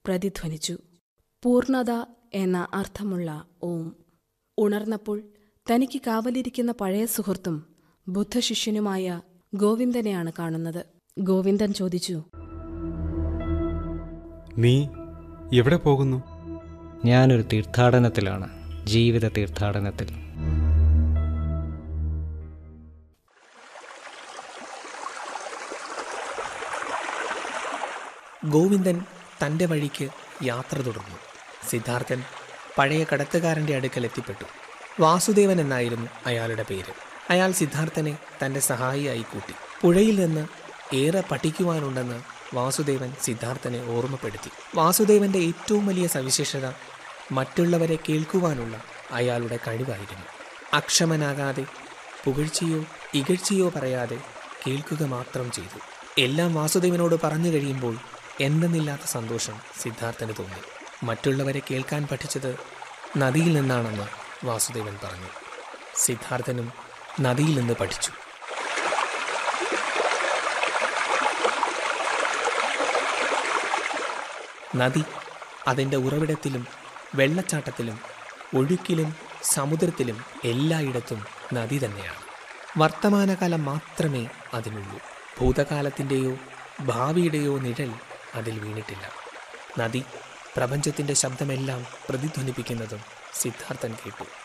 പ്രതിധ്വനിച്ചു പൂർണത എന്ന അർത്ഥമുള്ള ഓം ഉണർന്നപ്പോൾ തനിക്ക് കാവലിരിക്കുന്ന പഴയ സുഹൃത്തും ബുദ്ധശിഷ്യനുമായ ഗോവിന്ദനെയാണ് കാണുന്നത് ഗോവിന്ദൻ ചോദിച്ചു നീ എവിടെ പോകുന്നു ഞാനൊരു തീർത്ഥാടനത്തിലാണ് ജീവിത തീർത്ഥാടനത്തിൽ ഗോവിന്ദൻ തൻ്റെ വഴിക്ക് യാത്ര തുടർന്നു സിദ്ധാർത്ഥൻ പഴയ കടത്തുകാരൻ്റെ അടുക്കൽ എത്തിപ്പെട്ടു വാസുദേവൻ എന്നായിരുന്നു അയാളുടെ പേര് അയാൾ സിദ്ധാർത്ഥനെ തൻ്റെ സഹായിയായി കൂട്ടി പുഴയിൽ നിന്ന് ഏറെ പഠിക്കുവാനുണ്ടെന്ന് വാസുദേവൻ സിദ്ധാർത്ഥനെ ഓർമ്മപ്പെടുത്തി വാസുദേവന്റെ ഏറ്റവും വലിയ സവിശേഷത മറ്റുള്ളവരെ കേൾക്കുവാനുള്ള അയാളുടെ കഴിവായിരുന്നു അക്ഷമനാകാതെ പുകഴ്ചയോ ഇകഴ്ചയോ പറയാതെ കേൾക്കുക മാത്രം ചെയ്തു എല്ലാം വാസുദേവനോട് പറഞ്ഞു കഴിയുമ്പോൾ എന്തെന്നില്ലാത്ത സന്തോഷം സിദ്ധാർത്ഥന് തോന്നി മറ്റുള്ളവരെ കേൾക്കാൻ പഠിച്ചത് നദിയിൽ നിന്നാണെന്ന് വാസുദേവൻ പറഞ്ഞു സിദ്ധാർത്ഥനും നദിയിൽ നിന്ന് പഠിച്ചു നദി അതിൻ്റെ ഉറവിടത്തിലും വെള്ളച്ചാട്ടത്തിലും ഒഴുക്കിലും സമുദ്രത്തിലും എല്ലായിടത്തും നദി തന്നെയാണ് വർത്തമാനകാലം മാത്രമേ അതിനുള്ളൂ ഭൂതകാലത്തിൻ്റെയോ ഭാവിയുടെയോ നിഴൽ അതിൽ വീണിട്ടില്ല നദി പ്രപഞ്ചത്തിൻ്റെ ശബ്ദമെല്ലാം പ്രതിധ്വനിപ്പിക്കുന്നതും സിദ്ധാർത്ഥൻ കേട്ടു